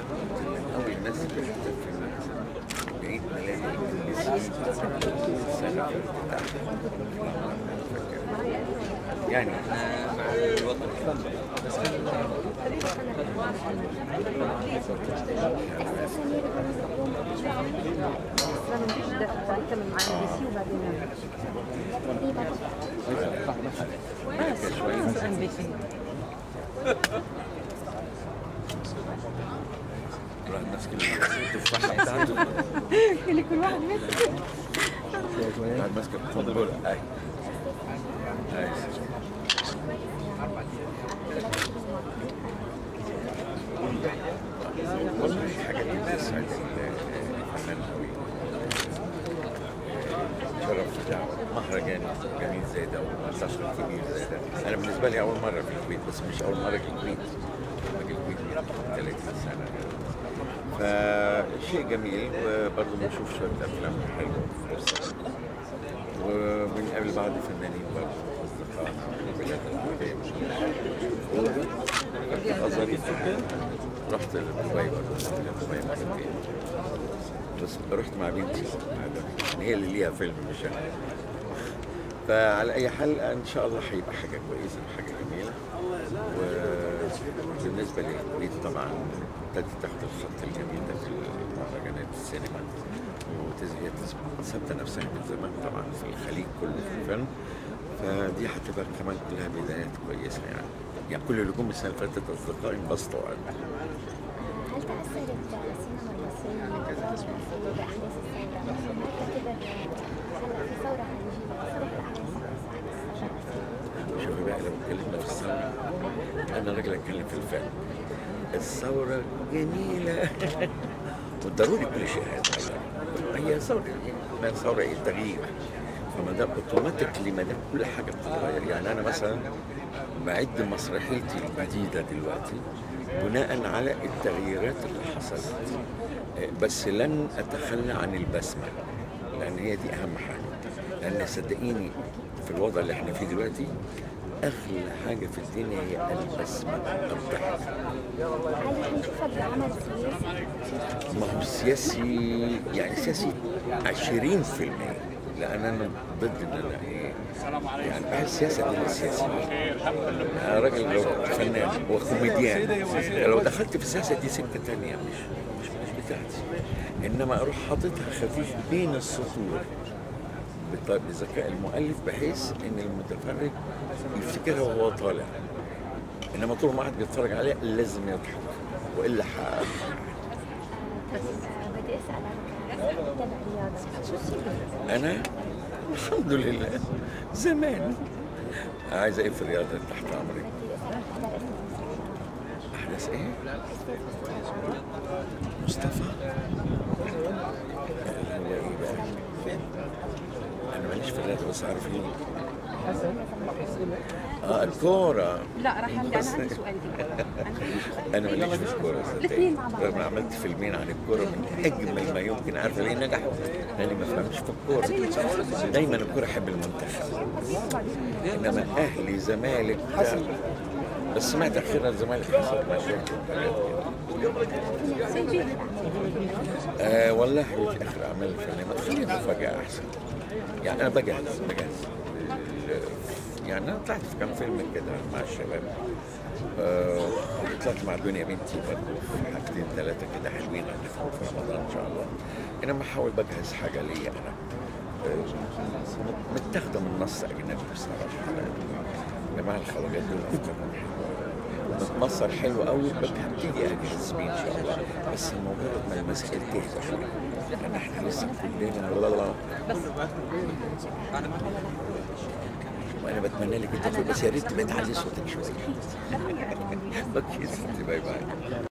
من اول الناس اللي شفتها في بعيد ميلاد الانجليزي السنه بتاعت يعني مع الوطن نكمل معانا بي سي وبعدين ملكة شويه بي سي راح الناس كلها التفاحه بتاعته اللي كل واحد ماسك قاعد ماسكه قنبله اي اي والله حاجه بتسعد الفنان قوي شرف في دعوه مهرجان جميل زي ده ومنتشر كبير زي ده انا بالنسبه لي اول مره في الكويت بس مش اول مره في الكويت باجي الكويت من 30 سنه فشيء جميل وبرضه بنشوف شويه افلام حلوه فرصه وبنقابل بعض فنانين برضه اصدقاء من البلاد العربيه رحت ظريف رحت دبي برضه رحت دبي مرتين بس رحت مع بنتي مع بنتي. هي اللي ليها فيلم مش انا فعلى اي حال ان شاء الله هيبقى حاجه كويسه وحاجه جميله وبالنسبه للكويت طبعا ابتدت تاخد الخط الجميل ده في مهرجانات السينما وهي ثابته نفسها من زمان طبعا في الخليج كله في الفن فدي هتبقى كمان كلها بدايات كويسه يعني يعني كل اللي جم السنه اللي فاتت اصدقائي انبسطوا يعني. هل تأثرت السينما المصرية من الإخراج المصري بأحداث الثورة؟ تعتبر هلا في ثورة خليجية أثرت الأحداث شوفي بقى لو اتكلمنا في الثورة أنا راجل أتكلم في الفن الثورة جميلة وضروري كل شيء هيتغير هي ثورة ما ثورة إيه تغيير فما دام اوتوماتيكلي ما دام كل حاجة بتتغير يعني أنا مثلا بعد مسرحيتي الجديدة دلوقتي بناء على التغييرات اللي حصلت بس لن أتخلى عن البسمة لأن هي دي أهم حاجة لأن صدقيني في الوضع اللي احنا فيه دلوقتي أغلى حاجة في الدنيا هي البسمة الضحك هل حنشوفها بعمل سياسي؟ ما هو السياسي يعني سياسي 20% لان انا ضد ان انا ايه يعني بحس السياسه دي للسياسيين انا راجل لو فنان وكوميديان لو دخلت في السياسه دي سكه تانية مش مش مش بتاعتي انما اروح حاططها خفيف بين السطور بط- بذكاء المؤلف بحيث ان المتفرج يفتكرها وهو طالع انما طول ما واحد بيتفرج عليها لازم يضحك والا ح- بس آه، بدي أسألك تتابع رياضة شو السبب؟ انا الحمد لله زمان عايز ايه في الرياضه تحت امري بدي أسألك حضرت احداث ايه مصطفى اللي هو ايه بقى انا ماليش في الرياضه بس عارف مين اه الكوره لا راح انا عندي سؤال دي انا ماليش في الكوره الاثنين مع بعض. رغم عملت فيلمين عن الكوره من اجمل ما يمكن عارفه ليه نجحوا؟ لاني ما فهمش في الكوره دايما الكوره احب المنتخب انما اهلي زمالك ده بس سمعت اخيرا الزمالك حصل مشاكل آه والله في اخر اعمال الفنيه ما تخليها مفاجاه احسن يعني انا بجهز بجهز يعني انا طلعت في كام فيلم كده مع الشباب آه طلعت مع دنيا بنتي برضه في حاجتين ثلاثه كده حلوين هنشوفهم في رمضان ان شاء الله انما بحاول بجهز حاجه ليا انا آه، متاخده من نص اجنبي بصراحه جماعه الخواجات دول افكارهم حلوه متمصر حلو قوي ببتدي اجهز بيه ان شاء الله بس مجرد ما المسائل تهدى شويه لان احنا لسه كلنا لا لا وانا بتمنى لك التوفيق بس يا ريت تبقى تعلي صوتك شويه اوكي ستي باي باي